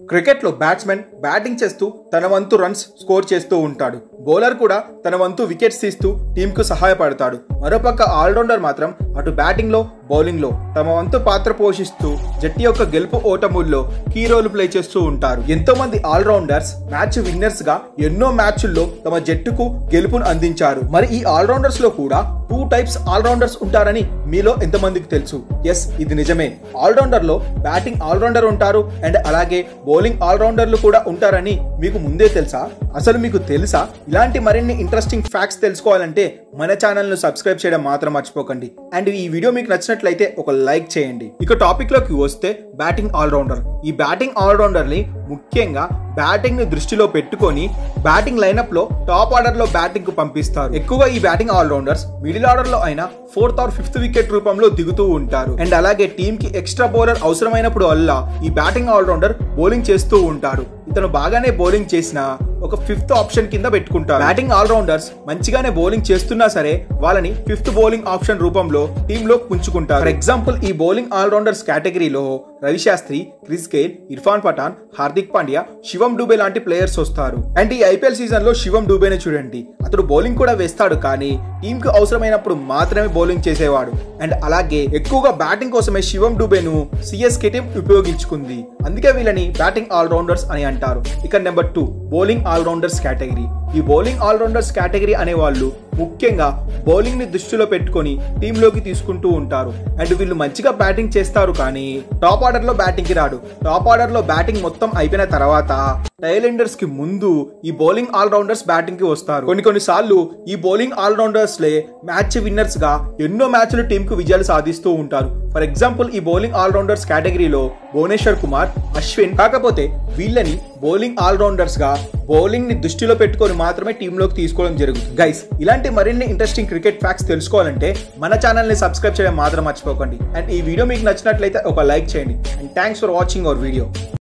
క్రికెట్లో batsmen batting చేస్తూ తన వంతు రన్స్ స్కోర్ చేస్తూ ఉంటాడు బౌలర్ కూడా తన వంతు వికెట్స్ తీస్తూ టీంకు సహాయపడతాడు మరోపక్క ఆల్రౌండర్ మాత్రం అటు బ్యాటింగ్లో బౌలింగ్లో తమ వంతు పాత్ర పోషిస్తూ జట్టు యొక్క గెలుపు ఓటముల్లో కీ రోల్ ప్లే చేస్తూ ఉంటారు ఎంతో మంది ఆల్రౌండర్స్ మ్యాచ్ విన్నర్స్ గా ఎన్నో మ్యాచ్ల్లో తమ జట్టుకు గెలుపును అందించారు మరి ఈ ఆల్రౌండర్స్ లో కూడా టూ టైప్స్ ఆల్రౌండర్స్ ఉంటారని మీలో ఎంతమందికి తెలుసు ఎస్ ఇది నిజమే ఆల్రౌండర్ లో బ్యాటింగ్ ఆల్రౌండర్ ఉంటారు అండ్ అలాగే బౌలింగ్ ఆల్రౌండర్లు కూడా ఉంటారని మీకు ముందే తెలుసా అసలు మీకు తెలుసా ఇలాంటి మరిన్ని ఇంట్రెస్టింగ్ ఫ్యాక్ట్స్ తెలుసుకోవాలంటే మన ఛానల్ ను సబ్స్క్రైబ్ చేయడం మాత్రం మర్చిపోకండి అండ్ ఈ వీడియో మీకు నచ్చినట్లయితే ఒక లైక్ చేయండి ఇక టాపిక్ లోకి వస్తే బ్యాటింగ్ ఆల్రౌండర్ ఈ బ్యాటింగ్ ఆల్రౌండర్ ని ముఖ్యంగా బ్యాటింగ్ ని దృష్టిలో పెట్టుకొని బ్యాటింగ్ లైనప్ లో టాప్ ఆర్డర్ లో బ్యాటింగ్ కు పంపిస్తారు ఎక్కువగా ఈ బ్యాటింగ్ ఆల్రౌండర్స్ మిడిల్ ఆర్డర్ లో అయినా ఫోర్త్ ఆర్ ఫిఫ్త్ వికెట్ రూపంలో దిగుతూ ఉంటారు అండ్ అలాగే టీమ్ కి ఎక్స్ట్రా బౌలర్ అవసరమైనప్పుడు అల్లా ఈ బ్యాటింగ్ ఆల్రౌండర్ బౌలింగ్ చేస్తూ ఉంటాడు ఇతను బాగానే బౌలింగ్ చేసినా ఒక ఫిఫ్త్ ఆప్షన్ కింద పెట్టుకుంటారు బ్యాటింగ్ ఆల్రౌండర్స్ మంచిగానే బౌలింగ్ చేస్తున్నా సరే వాళ్ళని ఫిఫ్త్ బౌలింగ్ ఆప్షన్ రూపంలో టీమ్ లో పుంచుకుంటారు ఫర్ ఎగ్జాంపుల్ ఈ బౌలింగ్ ఆల్రౌండర్స్ కేటగిరీలో రవిశాస్త్రి క్రిస్ గెయిల్ ఇర్ఫాన్ పఠాన్ హార్దిక్ పాండ్యా శివం డూబే లాంటి ప్లేయర్స్ వస్తారు అండ్ ఈ ఐపీఎల్ సీజన్ లో శివం డూబేనే చూడండి అతడు బౌలింగ్ కూడా వేస్తాడు కానీ టీమ్ కు అవసరమైనప్పుడు మాత్రమే బౌలింగ్ చేసేవాడు అండ్ అలాగే ఎక్కువగా బ్యాటింగ్ కోసమే శివం డూబేను సిఎస్కే టీం ఉపయోగించుకుంది అందుకే వీళ్ళని బ్యాటింగ్ ఆల్రౌండర్స్ అని అంటారు ఇక number two bowling allrounders category ఈ బౌలింగ్ ఆల్రౌండర్స్ కేటగిరీ అనే వాళ్ళు ముఖ్యంగా బౌలింగ్ ని దృష్టిలో పెట్టుకొని టీంలోకి తీసుకుంటూ ఉంటారు అండ్ వీళ్ళు మంచిగా బ్యాటింగ్ చేస్తారు కానీ టాప్ ఆర్డర్ లో బ్యాటింగ్ కి రాడు టాప్ ఆర్డర్ లో బ్యాటింగ్ మొత్తం అయిపోయిన తర్వాత టైలెండర్స్ కి ముందు ఈ బౌలింగ్ ఆల్రౌండర్స్ బ్యాటింగ్ కి వస్తారు కొన్ని కొన్ని సార్లు ఈ బౌలింగ్ ఆల్రౌండర్స్ లే మ్యాచ్ విన్నర్స్ గా ఎన్నో మ్యాచ్లు టీం కు విజయాలు సాధిస్తూ ఉంటారు ఫర్ ఎగ్జాంపుల్ ఈ బౌలింగ్ ఆల్రౌండర్స్ కేటగిరీలో భువనేశ్వర్ కుమార్ అశ్విన్ కాకపోతే వీళ్ళని బౌలింగ్ ఆల్రౌండర్స్ గా బౌలింగ్ ని దృష్టిలో పెట్టుకొని మాత్రమే టీంలోకి తీసుకోవడం జరుగుతుంది గైస్ ఇలాంటి మరిన్ని ఇంట్రెస్టింగ్ క్రికెట్ ఫ్యాక్ట్స్ తెలుసుకోవాలంటే మన ఛానల్ ని సబ్స్క్రైబ్ చేయడం మాత్రం మర్చిపోకండి అండ్ ఈ వీడియో మీకు నచ్చినట్లయితే ఒక లైక్ చేయండి and thanks for watching our video